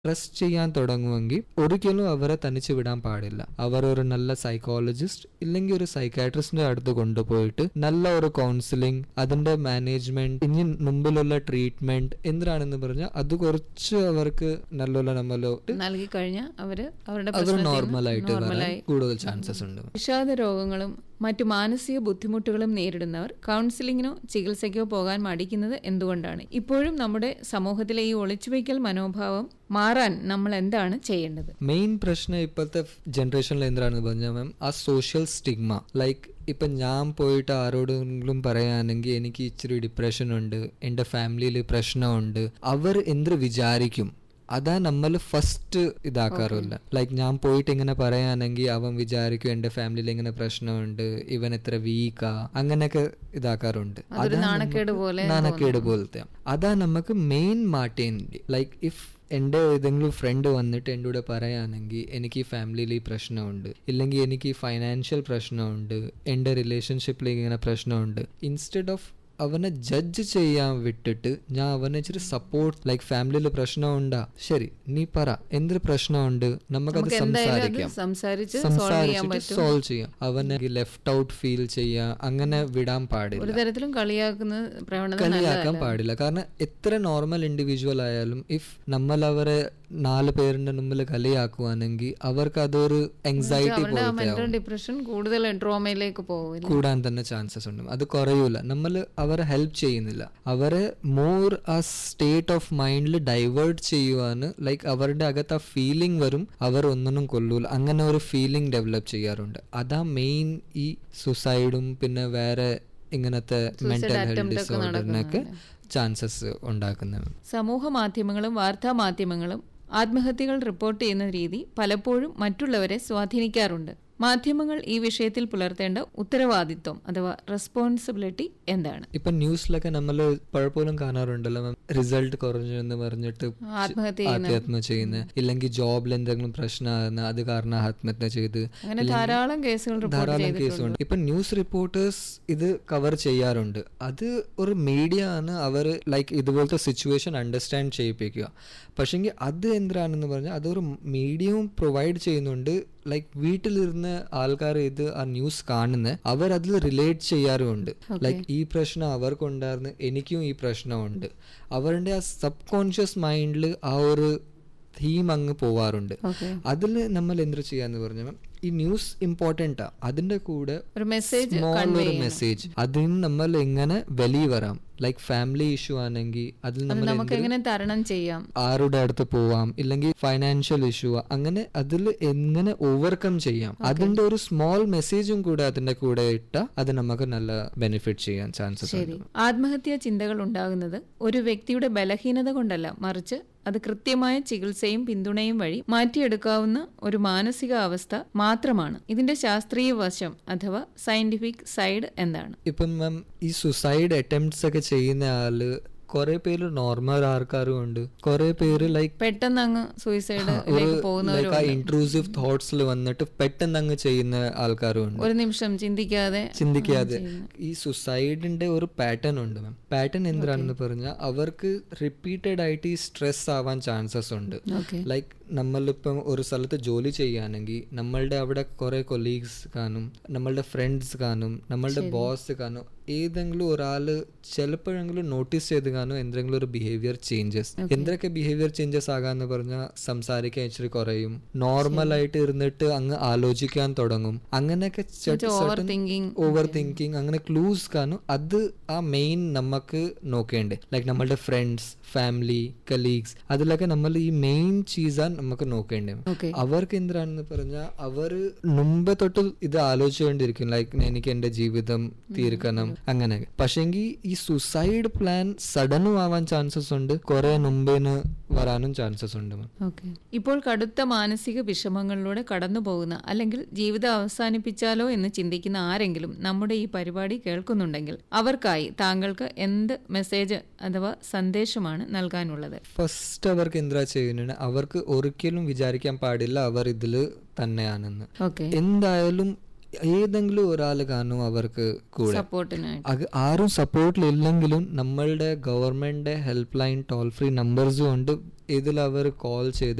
trust ചെയ്യാൻ തുടങ്ങുമെങ്കിൽ ഒരിക്കലും അവരെ തനിച്ച് വിടാൻ പാടില്ല അവർ ഒരു നല്ല സൈക്കോളജിസ്റ്റ് ഇല്ലെങ്കിൽ ഒരു സൈക്കാട്രിസ്റ്റിന്റെ അടുത്ത് കൊണ്ടുപോയിട്ട് നല്ല ഒരു കൗൺസിലിംഗ് അതിന്റെ മാനേജ്മെന്റ് ഇനി മുമ്പിലുള്ള ട്രീറ്റ്മെന്റ് എന്തിനാണെന്ന് പറഞ്ഞാൽ അത് കുറച്ച് അവർക്ക് നല്ലോല നമ്മളോട്ട് നൽകി കഴിഞ്ഞാൽ അവര് അവരുടെ അവർ പ്രശ്നത്തിൽ നിന്ന് നോർമൽ ആയിട്ട് വരാൻ നോർമലായി കൂടുതൽ ചാൻസസ് ഉണ്ട് വിഷാദ രോഗങ്ങളും മറ്റു മാനസിക ബുദ്ധിമുട്ടുകളും നേരിടുന്നവർ കൗൺസിലിങ്ങിനോ ചികിത്സയ്ക്കോ പോകാൻ മടിക്കുന്നത് എന്തുകൊണ്ടാണ് ഇപ്പോഴും നമ്മുടെ സമൂഹത്തിലെ ഈ ഒളിച്ചുവയ്ക്കൽ മനോഭാവം മാറാൻ നമ്മൾ എന്താണ് ചെയ്യേണ്ടത് മെയിൻ പ്രശ്നം ഇപ്പോഴത്തെ ജനറേഷനിൽ എന്താണെന്ന് പറഞ്ഞാൽ മാം ആ സോഷ്യൽ സ്റ്റിഗ്മ ലൈക്ക് ഇപ്പൊ ഞാൻ പോയിട്ട് ആരോടെങ്കിലും പറയുകയാണെങ്കിൽ എനിക്ക് ഇച്ചിരി ഡിപ്രഷൻ ഉണ്ട് എൻ്റെ ഫാമിലിയിൽ പ്രശ്നമുണ്ട് അവർ എന്ത് വിചാരിക്കും അതാ നമ്മൾ ഫസ്റ്റ് ഇതാക്കാറില്ല ലൈക്ക് ഞാൻ പോയിട്ട് ഇങ്ങനെ പറയുകയാണെങ്കിൽ അവൻ വിചാരിക്കും എൻ്റെ ഫാമിലിയിൽ ഇങ്ങനെ പ്രശ്നമുണ്ട് ഇവൻ എത്ര വീക്കാ അങ്ങനെയൊക്കെ ഇതാക്കാറുണ്ട് അതൊരു അതാ നാണക്കേട് നമ്മ- പോലെ നാണക്കേട് പോലത്തെ അതാ നമുക്ക് മെയിൻ മാറ്റേണ്ടി ലൈക്ക് ഇഫ് എൻ്റെ ഏതെങ്കിലും ഫ്രണ്ട് വന്നിട്ട് എൻ്റെ കൂടെ പറയുകയാണെങ്കിൽ എനിക്ക് ഈ ഫാമിലിയിൽ ഈ പ്രശ്നമുണ്ട് ഇല്ലെങ്കിൽ എനിക്ക് ഈ ഫൈനാൻഷ്യൽ പ്രശ്നമുണ്ട് എൻ്റെ റിലേഷൻഷിപ്പിൽ ഇങ്ങനെ പ്രശ്നമുണ്ട് ഇൻസ്റ്റെഡ് ഓഫ് അവനെ ജഡ്ജ് ചെയ്യാൻ വിട്ടിട്ട് ഞാൻ അവനെ ഇച്ചിരി സപ്പോർട്ട് ലൈക്ക് ഫാമിലിയിൽ പ്രശ്നമുണ്ടാ ശരി നീ പറ എന്തൊരു പ്രശ്നമുണ്ട് നമുക്കത് നമുക്ക് എന്തായാലും അത് സംസാരിക്കാം സംസാരിച്ച് സോൾവ് ചെയ്യാൻ സംസാരിച്ചിട്ട് പറ്റും സോൾവ് ചെയ്യാം അവനെ ലെഫ്റ്റ് ഔട്ട് ഫീൽ ചെയ്യാം അങ്ങനെ വിടാൻ പാടില്ല ഒരു തരത്തിലും കളിയാക്കുന്ന പ്രവണത കളിയാക്കാൻ പാടില്ല കാരണം എത്ര നോർമൽ ഇൻഡിവിജ്വൽ ആയാലും ഇഫ് നമ്മൾ അവരെ നാല് പേരുടെ മുമ്പിൽ കളിയാക്കുവാണെങ്കിൽ അവർക്ക് അതൊരു എൻസൈറ്റി അവരുടെ പോലത്തെ മെന്റൽ ഡിപ്രഷൻ കൂടുതൽ ട്രോമയിലേക്ക് പോകില്ല കൂടാൻ തന്നെ ചാൻസസ് ഉണ്ട് അത് കുറയൂല നമ്മൾ അവരെ ഹെൽപ്പ് ചെയ്യുന്നില്ല അവരെ മോർ ആ സ്റ്റേറ്റ് ഓഫ് മൈൻഡിൽ ഡൈവേർട്ട് ചെയ്യുവാന് ലൈക്ക് അവരുടെ അകത്ത് ആ ഫീലിംഗ് വരും അവർ ഒന്നിനും കൊല്ലൂല അങ്ങനെ ഒരു ഫീലിംഗ് ഡെവലപ്പ് ചെയ്യാറുണ്ട് അതാ മെയിൻ ഈ സുസൈഡും പിന്നെ വേറെ ഇങ്ങനത്തെ മെന്റൽ ഹെൽത്ത് ഡിസോർഡറിനൊക്കെ ചാൻസസ് ഉണ്ടാക്കുന്നത് സമൂഹ മാധ്യമങ്ങളും വാർത്താ മാധ്യമങ്ങളും ആത്മഹത്യകൾ റിപ്പോർട്ട് ചെയ്യുന്ന രീതി പലപ്പോഴും മറ്റുള്ളവരെ സ്വാധീനിക്കാറുണ്ട് മാധ്യമങ്ങൾ ഈ വിഷയത്തിൽ പുലർത്തേണ്ട ഉത്തരവാദിത്വം അഥവാ റെസ്പോൺസിബിലിറ്റി എന്താണ് ഇപ്പൊ ന്യൂസിലൊക്കെ നമ്മൾ പലപ്പോഴും കാണാറുണ്ടല്ലോ മാം റിസൾട്ട് കുറഞ്ഞു എന്ന് പറഞ്ഞിട്ട് ആത്മഹത്യ ചെയ്യുന്ന ആത്മഹത്യ ചെയ്യുന്ന ഇല്ലെങ്കിൽ ജോബിൽ എന്തെങ്കിലും പ്രശ്നമാകുന്ന അത് കാരണം ആത്മഹത്യ ചെയ്ത് അങ്ങനെ ധാരാളം കേസുകൾ റിപ്പോർട്ട് ധാരാളം ചെയ്തിട്ടുണ്ട് കേസുണ്ട് ഇപ്പൊ ന്യൂസ് റിപ്പോർട്ടേഴ്സ് ഇത് കവർ ചെയ്യാറുണ്ട് അത് ഒരു മീഡിയ ആണ് അവർ ലൈക്ക് ഇതുപോലത്തെ സിറ്റുവേഷൻ അണ്ടർസ്റ്റാൻഡ് ചെയ്യിപ്പിക്കുക പക്ഷെങ്കിൽ അത് എന്തിനാണെന്ന് പറഞ്ഞാൽ അതൊരു മീഡിയവും പ്രൊവൈഡ് ചെയ്യുന്നുണ്ട് ലൈക്ക് വീട്ടിലിരുന്ന് ആൾക്കാർ ഇത് ആ ന്യൂസ് കാണുന്ന അവർ അതിൽ റിലേറ്റ് ചെയ്യാറുമുണ്ട് ലൈക്ക് ഈ പ്രശ്നം അവർക്കുണ്ടായിരുന്നു എനിക്കും ഈ പ്രശ്നമുണ്ട് അവരുടെ ആ സബ് കോൺഷ്യസ് മൈൻഡിൽ ആ ഒരു തീം അങ്ങ് പോവാറുണ്ട് ഓക്കെ അതിൽ നമ്മൾ എന്ത് ചെയ്യാന്ന് പറഞ്ഞാൽ ഈ ന്യൂസ് ഇമ്പോർട്ടൻ്റ് ആ അതിന്റെ കൂടെ ഒരു മെസ്സേജ് സ്മോൾ ഒരു മെസ്സേജ് അതിന് നമ്മൾ എങ്ങനെ വെളി വരാം ലൈക്ക് ഫാമിലി ഇഷ്യൂ ആണെങ്കിൽ അതിൽ നമ്മൾ നമുക്ക് എങ്ങനെ തരണം ചെയ്യാം ആരുടെ അടുത്ത് പോവാം ഇല്ലെങ്കിൽ ഫൈനാൻഷ്യൽ ഇഷ്യൂ അങ്ങനെ അതിൽ എങ്ങനെ ഓവർകം ചെയ്യാം അതിന്റെ ഒരു സ്മോൾ മെസ്സേജും കൂടെ അതിന്റെ കൂടെ ഇട്ടാൽ അത് നമുക്ക് നല്ല ബെനിഫിറ്റ് ചെയ്യാൻ ചാൻസസ് ശരി ഉണ്ട് ആത്മഹത്യാ ചിന്തകൾ ഉണ്ടാകുന്നത് ഒരു വ്യക്തിയുടെ ബലഹീനത കൊണ്ടല്ല മറിച്ച് അത് കൃത്യമായ ചികിത്സയും പിന്തുണയും വഴി മാറ്റിയെടുക്കാവുന്ന ഒരു മാനസികാവസ്ഥ മാത്രമാണ് ഇതിന്റെ ശാസ്ത്രീയ വശം അഥവാ സയന്റിഫിക് സൈഡ് എന്താണ് ഇപ്പം മാം ഈ സുസൈഡ് അറ്റംപ്റ്റ്സ് ഒക്കെ ചെയ്യുന്ന ആള് കുറെ പേര് നോർമൽ ആൾക്കാരും ഉണ്ട് കുറെ പേര് ലൈക്ക് പെട്ടെന്ന് അങ്ങ് സൂയിസൈഡ് ഒരു പോകുന്നവരും ലൈക്ക് ആ ഇൻട്രൂസീവ് തോട്ട്സിൽ വന്നിട്ട് പെട്ടെന്ന് അങ്ങ് ചെയ്യുന്ന ആൾക്കാരും ഉണ്ട് ഒരു നിമിഷം ചിന്തിക്കാതെ ചിന്തിക്കാതെ ഈ സുസൈഡിന്റെ ഒരു പാറ്റേൺ ഉണ്ട് മാം പാറ്റേൺ എന്തിനാണെന്ന് പറഞ്ഞാൽ അവർക്ക് റിപ്പീറ്റഡ് ആയിട്ട് ഈ സ്ട്രെസ് ആവാൻ ചാൻസസ് ഉണ്ട് ഓക്കെ ലൈക്ക് നമ്മളിപ്പം ഒരു സ്ഥലത്ത് ജോലി ചെയ്യുകയാണെങ്കിൽ നമ്മളുടെ അവിടെ കുറെ കൊലീഗ്സ് കാണും നമ്മളുടെ ഫ്രണ്ട്സ് കാണും നമ്മളുടെ ബോസ് കാണും ഏതെങ്കിലും ഒരാള് ചിലപ്പോഴെങ്കിലും നോട്ടീസ് ചെയ്ത് കാണും എന്തെങ്കിലും ഒരു ബിഹേവിയർ ചേഞ്ചസ് എന്തൊക്കെ ബിഹേവിയർ ചേഞ്ചസ് ആകാന്ന് പറഞ്ഞാൽ സംസാരിക്കാൻ ഇച്ചിരി കുറയും നോർമൽ ആയിട്ട് ഇരുന്നിട്ട് അങ്ങ് ആലോചിക്കാൻ തുടങ്ങും അങ്ങനെയൊക്കെ ഓവർ തിങ്കിങ് ഓവർ തിങ്കിങ് അങ്ങനെ ക്ലൂസ് കാണും അത് ആ മെയിൻ നമുക്ക് നോക്കേണ്ടേ ലൈക്ക് നമ്മളുടെ ഫ്രണ്ട്സ് ഫാമിലി കലീഗ്സ് അതിലൊക്കെ നമ്മൾ ഈ മെയിൻ ചീസാണ് നമുക്ക് നോക്കേണ്ടത് ഓക്കെ അവർക്ക് എന്തിനാണെന്ന് പറഞ്ഞാൽ അവർ മുമ്പ് തൊട്ട് ഇത് ആലോചിച്ചുകൊണ്ടിരിക്കും ലൈക്ക് എനിക്ക് എന്റെ ജീവിതം തീർക്കണം അങ്ങനെ പക്ഷെങ്കിൽ ഈ സുസൈഡ് പ്ലാൻ സഡനും ആവാൻ ചാൻസസ് ഉണ്ട് കുറെ മുമ്പേന് വരാനും ചാൻസസ് ഉണ്ട് മാം ഓക്കെ ഇപ്പോൾ കടുത്ത മാനസിക വിഷമങ്ങളിലൂടെ കടന്നു പോകുന്ന അല്ലെങ്കിൽ ജീവിതം അവസാനിപ്പിച്ചാലോ എന്ന് ചിന്തിക്കുന്ന ആരെങ്കിലും നമ്മുടെ ഈ പരിപാടി കേൾക്കുന്നുണ്ടെങ്കിൽ അവർക്കായി താങ്കൾക്ക് എന്ത് മെസ്സേജ് അഥവാ സന്ദേശമാണ് നൽകാനുള്ളത് ഫസ്റ്റ് അവർക്ക് എന്താ ചെയ്യുന്നത് അവർക്ക് ഒരിക്കലും വിചാരിക്കാൻ പാടില്ല അവർ ഇതിൽ തന്നെയാണെന്ന് ഓക്കെ എന്തായാലും ഏതെങ്കിലും ഒരാൾ കാണും അവർക്ക് കൂടെ സപ്പോർട്ടിനായിട്ട് അത് ആരും സപ്പോർട്ടിലില്ലെങ്കിലും നമ്മളുടെ government help line toll free നമ്പേഴ്സും ഉണ്ട് ഇതിൽ അവർ കോൾ ചെയ്ത്